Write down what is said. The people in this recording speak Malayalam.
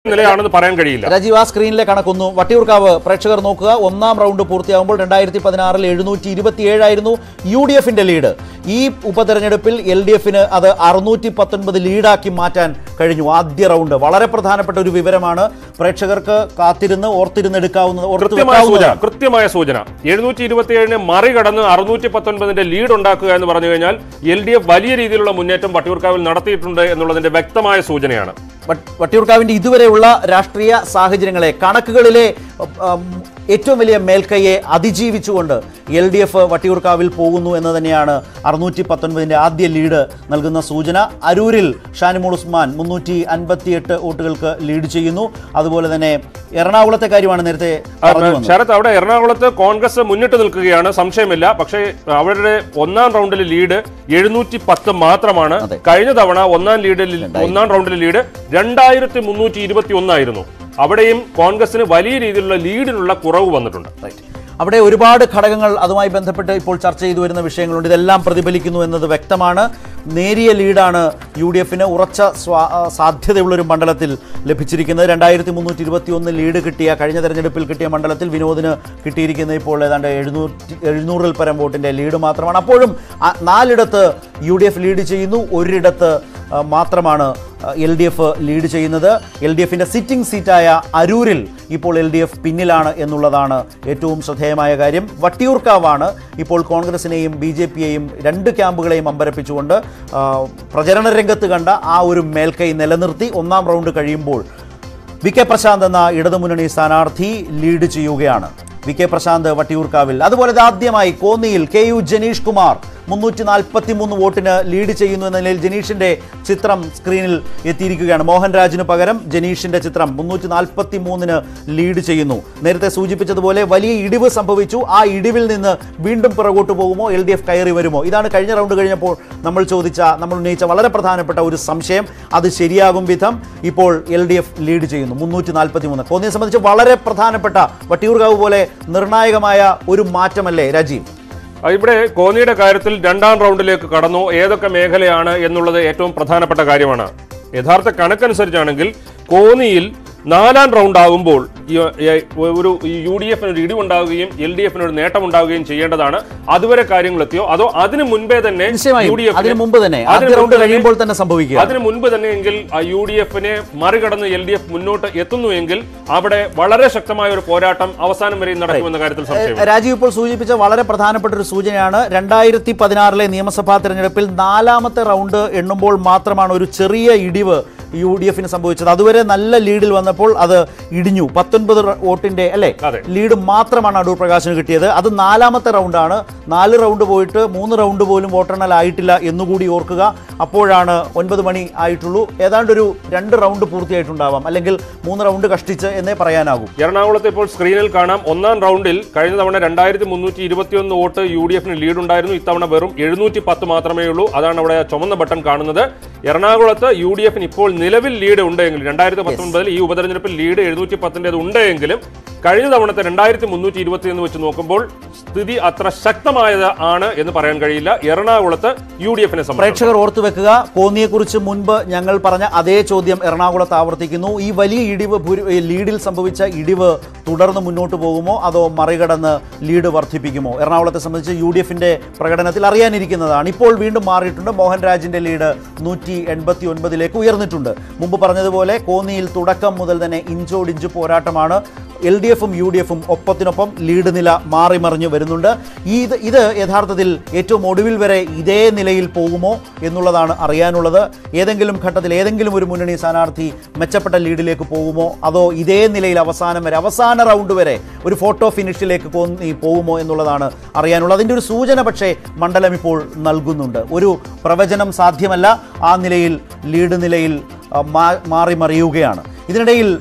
നിലയാണെന്ന് പറയാൻ കഴിയില്ല രാജീവ് ആ സ്ക്രീനിലെ കണക്കൊന്നു വട്ടിയൂർക്കാവ് പ്രേക്ഷകർ നോക്കുക ഒന്നാം റൗണ്ട് പൂർത്തിയാകുമ്പോൾ രണ്ടായിരത്തി പതിനാറിൽ എഴുന്നൂറ്റി ഇരുപത്തിയേഴായിരുന്നു യു ഡി എഫിന്റെ ലീഡ് ഈ ഉപതെരഞ്ഞെടുപ്പിൽ എൽ ഡി എഫിന് അത് അറുന്നൂറ്റി പത്തൊൻപത് ലീഡാക്കി മാറ്റാൻ കഴിഞ്ഞു ആദ്യ റൗണ്ട് വളരെ പ്രധാനപ്പെട്ട ഒരു വിവരമാണ് പ്രേക്ഷകർക്ക് കാത്തിരുന്ന് ഓർത്തിരുന്നെടുക്കാവുന്നത് കൃത്യമായ സൂചന ഓർത്തെടുക്കാവുന്നതാണ്. കൃത്യമായ സൂചന എഴുന്നൂറ്റി ഇരുപത്തിയേഴിനെ മറികടന്ന് അറുന്നൂറ്റി പത്തൊൻപതിന്റെ ലീഡ് ഉണ്ടാക്കുക എന്ന് പറഞ്ഞു കഴിഞ്ഞാൽ എൽ ഡി എഫ് വലിയ രീതിയിലുള്ള മുന്നേറ്റം വട്ടിയൂർക്കാവിൽ നടത്തിയിട്ടുണ്ട് എന്നുള്ളതിന്റെ വ്യക്തമായ സൂചനയാണ് വട്ട്- വട്ടിയൂർക്കാവിന്റെ ഇതുവരെയുള്ള രാഷ്ട്രീയ സാഹചര്യങ്ങളെ കണക്കുകളിലെ ഉം, ഏറ്റവും വലിയ മേൽക്കൈയെ അതിജീവിച്ചുകൊണ്ട് എൽ ഡി എഫ് വട്ടിയൂർക്കാവിൽ പോകുന്നു എന്ന് തന്നെയാണ് അറുന്നൂറ്റി പത്തൊൻപതിന്റെ ആദ്യ ലീഡ് നൽകുന്ന സൂചന അരൂരിൽ ഷാനിമോൾ ഉസ്മാൻ മുന്നൂറ്റി അൻപത്തിയെട്ട് വോട്ടുകൾക്ക് ലീഡ് ചെയ്യുന്നു അതുപോലെ തന്നെ എറണാകുളത്തെ കാര്യമാണ് നേരത്തെ പറഞ്ഞു വന്നത് ശരത് അവിടെ എറണാകുളത്ത് കോൺഗ്രസ് മുന്നിട്ട് നിൽക്കുകയാണ് സംശയമില്ല പക്ഷേ അവരുടെ ഒന്നാം റൗണ്ടിലെ ലീഡ് എഴുന്നൂറ്റി പത്ത് മാത്രമാണ് അതെ. കഴിഞ്ഞ തവണ ഒന്നാം ലീഡിൽ ഒന്നാം റൗണ്ടിലെ ലീഡ് രണ്ടായിരത്തി മുന്നൂറ്റി ഇരുപത്തി ഒന്നായിരുന്നു അവിടെയും കോൺഗ്രസിന് വലിയ രീതിയിലുള്ള ലീഡിനുള്ള കുറവ് വന്നിട്ടുണ്ട് റൈറ്റ്. അവിടെ ഒരുപാട് ഘടകങ്ങൾ അതുമായി ബന്ധപ്പെട്ട് ഇപ്പോൾ ചർച്ച ചെയ്തു വരുന്ന വിഷയങ്ങളുണ്ട് ഇതെല്ലാം പ്രതിഫലിക്കുന്നു എന്നത് വ്യക്തമാണ് നേരിയ ലീഡാണ് യു ഡി എഫിന് ഉറച്ച സ്വാ ആ, സാധ്യതയുള്ളൊരു മണ്ഡലത്തിൽ ലഭിച്ചിരിക്കുന്നത് രണ്ടായിരത്തി മുന്നൂറ്റി ഇരുപത്തി ഒന്ന് ലീഡ് കിട്ടിയ കഴിഞ്ഞ തെരഞ്ഞെടുപ്പിൽ കിട്ടിയ മണ്ഡലത്തിൽ വിനോദിന് കിട്ടിയിരിക്കുന്നത് ഇപ്പോൾ ഏതാണ്ട് എഴുന്നൂറ്റി എഴുന്നൂറിൽ പരം വോട്ടിൻ്റെ ലീഡ് മാത്രമാണ് അപ്പോഴും ആ, നാലിടത്ത് യു ഡി എഫ് ലീഡ് ചെയ്യുന്നു ഒരിടത്ത് ആ, മാത്രമാണ് എൽ ഡി എഫ് ലീഡ് ചെയ്യുന്നത് എൽ ഡി എഫിൻ്റെ സിറ്റിംഗ് സീറ്റായ അരൂരിൽ ഇപ്പോൾ എൽ ഡി എഫ് പിന്നിലാണ് എന്നുള്ളതാണ് ഏറ്റവും ശ്രദ്ധേയമായ കാര്യം വട്ടിയൂർക്കാവാണ് ഇപ്പോൾ കോൺഗ്രസിനെയും ബി ജെ പിയെയും രണ്ട് ക്യാമ്പുകളെയും അമ്പരപ്പിച്ചുകൊണ്ട് ആ, പ്രചരണ രംഗത്ത് കണ്ട ആ ഒരു മേൽക്കൈ നിലനിർത്തി ഒന്നാം റൗണ്ട് കഴിയുമ്പോൾ വി കെ പ്രശാന്ത് എന്ന ഇടതുമുന്നണി സ്ഥാനാർത്ഥി ലീഡ് ചെയ്യുകയാണ് വി കെ പ്രശാന്ത് വട്ടിയൂർക്കാവിൽ അതുപോലെ ഇത് ആദ്യമായി കോന്നിയിൽ കെ യു ജനീഷ് കുമാർ മുന്നൂറ്റി നാൽപ്പത്തി മൂന്ന് വോട്ടിന് ലീഡ് ചെയ്യുന്നു എന്ന നിലയിൽ ജനീഷിന്റെ ചിത്രം സ്ക്രീനിൽ എത്തിയിരിക്കുകയാണ് മോഹൻരാജിന് പകരം ജനീഷിന്റെ ചിത്രം മുന്നൂറ്റി നാൽപ്പത്തി മൂന്നിന് ലീഡ് ചെയ്യുന്നു നേരത്തെ സൂചിപ്പിച്ചതുപോലെ വലിയ ഇടിവ് സംഭവിച്ചു ആ ഇടിവിൽ നിന്ന് വീണ്ടും പിറകോട്ട് പോകുമോ എൽ ഡി എഫ് കയറി വരുമോ ഇതാണ് കഴിഞ്ഞ റൗണ്ട് കഴിഞ്ഞപ്പോൾ നമ്മൾ ചോദിച്ച നമ്മൾ ഉന്നയിച്ച വളരെ പ്രധാനപ്പെട്ട ഒരു സംശയം അത് ശരിയാകും വിധം ഇപ്പോൾ എൽ ഡി എഫ് ലീഡ് ചെയ്യുന്നു മുന്നൂറ്റി നാൽപ്പത്തി മൂന്ന് കോന്നിയെ സംബന്ധിച്ച് വളരെ പ്രധാനപ്പെട്ട വട്ടിയൂർക്കാവ് പോലെ നിർണായകമായ ഒരു മാറ്റമല്ലേ രാജീവ് ആ, ഇവിടെ കോന്നിയുടെ കാര്യത്തിൽ രണ്ടാം റൗണ്ടിലേക്ക് കടന്നു ഏതൊക്കെ മേഖലയാണ് എന്നുള്ളത് ഏറ്റവും പ്രധാനപ്പെട്ട കാര്യമാണ് യഥാർത്ഥ കണക്കനുസരിച്ചാണെങ്കിൽ കോന്നിയിൽ നാലാം റൗണ്ട് ആകുമ്പോൾ ഈ, ഈ, ഒരു യു ഡി എഫിന് ഒരു ഇടിവുണ്ടാവുകയും എൽ ഡി എഫിന് ഒരു നേട്ടം ഉണ്ടാവുകയും ചെയ്യേണ്ടതാണ് അതുവരെ കാര്യങ്ങൾ എത്തിയോ അതോ അതിനു മുൻപേ തന്നെ നിശ്ചയമായും യു ഡി എഫിന് അതിനു മുമ്പ് തന്നെ അതിനു ആദ്യ റൗണ്ട് മുൻപ് തന്നെ- കഴിയുമ്പോൾ തന്നെ സംഭവിക്കുക അതിനു മുൻപ് തന്നെ എങ്കിൽ ആ യു ഡി എഫിനെ മറികടന്ന് എൽ ഡി എഫ് മുന്നോട്ട് എത്തുന്നുവെങ്കിൽ അവിടെ വളരെ ശക്തമായ ഒരു പോരാട്ടം അവസാനം വരെ നടക്കുമെന്ന കാര്യത്തിൽ സംശയം രാജീവ് ഇപ്പോൾ സൂചിപ്പിച്ച വളരെ പ്രധാനപ്പെട്ട ഒരു സൂചനയാണ് രണ്ടായിരത്തി പതിനാറിലെ നിയമസഭാ തെരഞ്ഞെടുപ്പിൽ നാലാമത്തെ റൗണ്ട് എണ്ണുമ്പോൾ മാത്രമാണ് ഒരു ചെറിയ ഇടിവ് യു ഡി എഫിന് സംഭവിച്ചത് അതുവരെ നല്ല ലീഡിൽ വന്നപ്പോൾ അത് ഇടിഞ്ഞു പത്തൊൻപത് റ- വോട്ടിന്റെ അല്ലേ അതെ. ലീഡ് മാത്രമാണ് അടൂർ പ്രകാശിന് കിട്ടിയത് അത് നാലാമത്തെ റൗണ്ടാണ് നാല് റൗണ്ട് പോയിട്ട് മൂന്ന് റൗണ്ട് പോലും വോട്ടെണ്ണൽ ആയിട്ടില്ല എന്നുകൂടി ഓർക്കുക അപ്പോഴാണ് ഒൻപത് മണി ആയിട്ടുള്ളൂ ഏതാണ്ട് ഒരു രണ്ട് റൗണ്ട് പൂർത്തിയായിട്ടുണ്ടാവാം അല്ലെങ്കിൽ മൂന്ന് റൗണ്ട് കഷ്ടിച്ച് എന്നേ പറയാനാകൂ എറണാകുളത്ത് ഇപ്പോൾ സ്ക്രീനിൽ കാണാം ഒന്നാം റൗണ്ടിൽ കഴിഞ്ഞ തവണ രണ്ടായിരത്തി മുന്നൂറ്റി ഇരുപത്തിയൊന്ന് വോട്ട് യു ഡി എഫിന് ലീഡ് ഉണ്ടായിരുന്നു ഇത്തവണ വെറും എഴുന്നൂറ്റി പത്ത് മാത്രമേ ഉള്ളൂ അതാണ് അവിടെ ചുമന്ന ബട്ടൺ കാണുന്നത് എറണാകുളത്ത് യു ഡി എഫിന് ഇപ്പോൾ നിലവിൽ ലീഡ് ഉണ്ടെങ്കിലും രണ്ടായിരത്തി പത്തൊൻപതിൽ ഈ ഉപതെരഞ്ഞെടുപ്പിൽ ലീഡ് എഴുന്നൂറ്റി പത്തിൻ്റെത് ഉണ്ടെങ്കിലും കഴിഞ്ഞ തവണത്തെ രണ്ടായിരത്തി മുന്നൂറ്റി ഇരുപത്തിയൊന്ന് വെച്ച് നോക്കുമ്പോൾ സ്ഥിതി അത്ര ശക്തമായത് ആണ് എന്ന് പറയാൻ കഴിയില്ല എറണാകുളത്ത് യു ഡി എഫിനെ സംബന്ധിച്ച് പ്രേക്ഷകർ ഓർത്തു വെക്കുക കോന്നിയെക്കുറിച്ച് മുൻപ് ഞങ്ങൾ പറഞ്ഞ അതേ ചോദ്യം എറണാകുളത്ത് ആവർത്തിക്കുന്നു ഈ വലിയ ഇടിവ് ഭൂരി- ഈ ലീഡിൽ സംഭവിച്ച ഇടിവ് തുടർന്ന് മുന്നോട്ട് പോകുമോ അതോ മറികടന്ന് ലീഡ് വർദ്ധിപ്പിക്കുമോ എറണാകുളത്തെ സംബന്ധിച്ച് യു ഡി എഫിന്റെ പ്രകടനത്തിൽ അറിയാനിരിക്കുന്നതാണ് ഇപ്പോൾ വീണ്ടും മാറിയിട്ടുണ്ട് മോഹൻരാജിന്റെ ലീഡ് നൂറ്റി എൺപത്തി ഒൻപതിലേക്ക് ഉയർന്നിട്ടുണ്ട് മുമ്പ് പറഞ്ഞതുപോലെ കോന്നിയിൽ തുടക്കം മുതൽ തന്നെ ഇഞ്ചോടിഞ്ച് പോരാട്ടമാണ് എൽ ഡി എഫും യു ഡി എഫും ഒപ്പത്തിനൊപ്പം ലീഡ് നില മാറി മറിഞ്ഞു വരുന്നുണ്ട് ഈ ഇത് ഇത് യഥാർത്ഥത്തിൽ ഏറ്റവും ഒടുവിൽ വരെ ഇതേ നിലയിൽ പോകുമോ എന്നുള്ളതാണ് അറിയാനുള്ളത് ഏതെങ്കിലും ഘട്ടത്തിൽ ഏതെങ്കിലും ഒരു മുന്നണി സ്ഥാനാർത്ഥി മെച്ചപ്പെട്ട ലീഡിലേക്ക് പോകുമോ അതോ ഇതേ നിലയിൽ അവസാനം വരെ അവസാന റൗണ്ട് വരെ ഒരു ഫോട്ടോ ഫിനിഷിലേക്ക് കോന്നി പോകുമോ എന്നുള്ളതാണ് അറിയാനുള്ളത് അതിൻ്റെ ഒരു സൂചന പക്ഷേ മണ്ഡലം ഇപ്പോൾ നൽകുന്നുണ്ട് ഒരു പ്രവചനം സാധ്യമല്ല ആ നിലയിൽ ലീഡ് നിലയിൽ ആ, മാ- മാറി മറിയുകയാണ് ഇതിനിടയിൽ